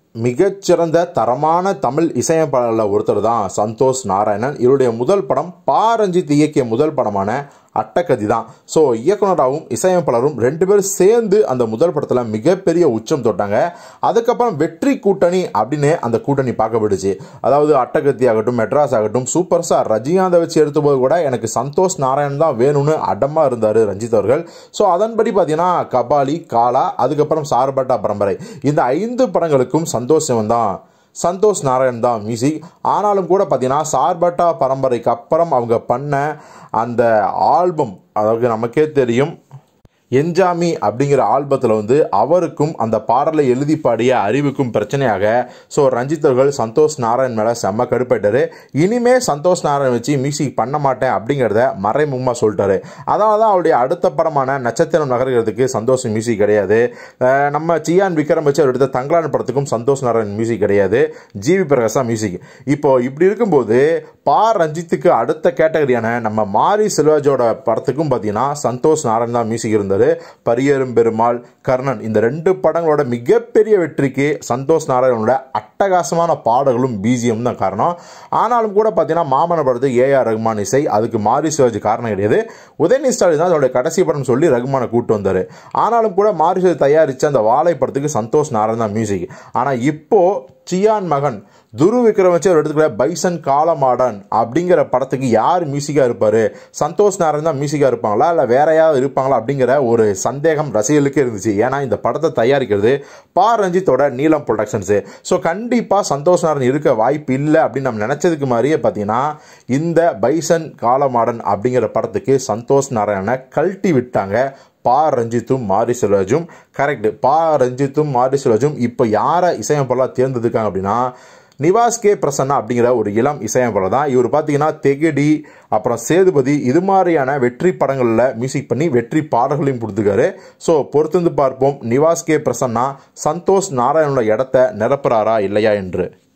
மிகச்சிறந்த தரமான தமிழ் இசையமைப்பாளர்களில் ஒருத்தர் தான் சந்தோஷ் நாராயணன் இவருடைய முதல் படம் பா ரஞ்சித் இயக்கிய முதல் படமான அட்டகதி தான் ஸோ இயக்குனராகவும் இசையமைப்பாளரும் ரெண்டு பேரும் சேர்ந்து அந்த முதல் படத்தில் மிகப்பெரிய உச்சம் தொட்டாங்க அதுக்கப்புறம் வெற்றி கூட்டணி அப்படின்னு அந்த கூட்டணி பார்க்கப்படுச்சு அதாவது அட்டகத்தி ஆகட்டும் மெட்ராஸ் ஆகட்டும் சூப்பர் ஸ்டார் ரஜினிகாந்தை வச்சு எடுத்தபோது கூட எனக்கு சந்தோஷ் நாராயணன் தான் வேணும்னு அடமாக இருந்தார் ரஞ்சித் அவர்கள் ஸோ அதன்படி பார்த்தீங்கன்னா கபாலி காலா அதுக்கப்புறம் சார்பட்டா பரம்பரை இந்த ஐந்து படங்களுக்கும் சந்தோஷம் தான் சந்தோஷ் நாராயண் தான் மியூசிக் ஆனாலும் கூட பார்த்தீங்கன்னா சார்பட்டா பரம்பரைக்கு அப்புறம் அவங்க பண்ண அந்த ஆல்பம் அதாவது நமக்கே தெரியும் என்ஜாமி அப்படிங்கிற ஆல்பத்தில் வந்து அவருக்கும் அந்த பாடலை எழுதி பாடிய அறிவுக்கும் பிரச்சனையாக ஸோ ரஞ்சித் அவர்கள் சந்தோஷ் நாராயண் மேலே செம்ம கடுப்பாயிட்டாரு இனிமே சந்தோஷ் நாராயண் வச்சு மியூசிக் பண்ண மாட்டேன் அப்படிங்கிறத மறைமுகமாக சொல்லிட்டாரு அதனால தான் அவருடைய அடுத்த படமான நட்சத்திரம் நகர்கிறதுக்கு சந்தோஷ் மியூசிக் கிடையாது அஹ் நம்ம சியான் விக்ரம் வச்சு அவர் எடுத்த தங்கலான் படத்துக்கும் சந்தோஷ் நாராயண் மியூசிக் கிடையாது ஜிவி பிரகாஷா மியூசிக் இப்போ இப்படி இருக்கும்போது பா ரஞ்சித்துக்கு அடுத்த கேட்டகரியான நம்ம மாரி செல்வாஜோட படத்துக்கும் பார்த்தீங்கன்னா சந்தோஷ் நாராயண் தான் மியூசிக் இருந்தார் பரியரும் பெருமாள் கர்ணன் இந்த ரெண்டு படங்களோட மிகப்பெரிய வெற்றிக்கு சந்தோஷ் நாராயணனோட அட்டகாசமான பாடல்களும் பிஜிஎம் தான் காரணம் ஆனாலும் கூட பார்த்தீங்கன்னா மாமன படத்துக்கு ஏஆர் ரகுமான் இசை அதுக்கு மாரி சிவாஜி காரணம் கிடையாது உதயநிதி ஸ்டாலின் தான் அதோட கடைசி படம் சொல்லி ரகுமானை கூட்டு வந்தார் ஆனாலும் கூட மாரி சிவாஜி தயாரித்த அந்த வாழை படத்துக்கு சந்தோஷ் நாராயண் தான் மியூசிக் ஆனால் இப்போ சியான் மகன் துரு விக்ரம் வச்சு அவர் எடுத்துக்கிற பைசன் காலமாடன் அப்படிங்கிற படத்துக்கு யார் மியூசிக்காக இருப்பார் சந்தோஷ் நாராயண் தான் மியூசிக்காக இருப்பாங்களா இல்லை வேற யாராவது இருப்பாங்களா அப்படிங்கிற ஒரு சந்தேகம் ரசிகர்களுக்கே இருந்துச்சு ஏன்னா இந்த படத்தை தயாரிக்கிறது பா ரஞ்சித்தோட நீலம் ப்ரொடக்ஷன்ஸு ஸோ கண்டிப்பாக சந்தோஷ் நாராயண் இருக்க வாய்ப்பு இல்லை அப்படின்னு நம்ம நினச்சதுக்கு மாதிரியே பார்த்தீங்கன்னா இந்த பைசன் காலமாடன் அப்படிங்கிற படத்துக்கு சந்தோஷ் நாராயணனை கழட்டி விட்டாங்க பா ரஞ்சித்தும் மாரி செல்வராஜும் கரெக்ட் பா ரஞ்சித்தும் மாரி செல்வராஜும் இப்போ யாரை இசையமைப்பாளராக தேர்ந்தெடுக்காங்க அப்படின்னா நிவாஸ் கே பிரசன்னா அப்படிங்கிற ஒரு இளம் இசையமைப்பாளர் தான் இவர் பார்த்தீங்கன்னா தெகடி அப்புறம் சேதுபதி இது மாதிரியான வெற்றி படங்களில் மியூசிக் பண்ணி வெற்றி பாடல்களையும் கொடுத்துருக்காரு ஸோ பொறுத்திருந்து பார்ப்போம் நிவாஸ் கே பிரசன்னா சந்தோஷ் நாராயணனோட இடத்த நிரப்புறாரா இல்லையா என்று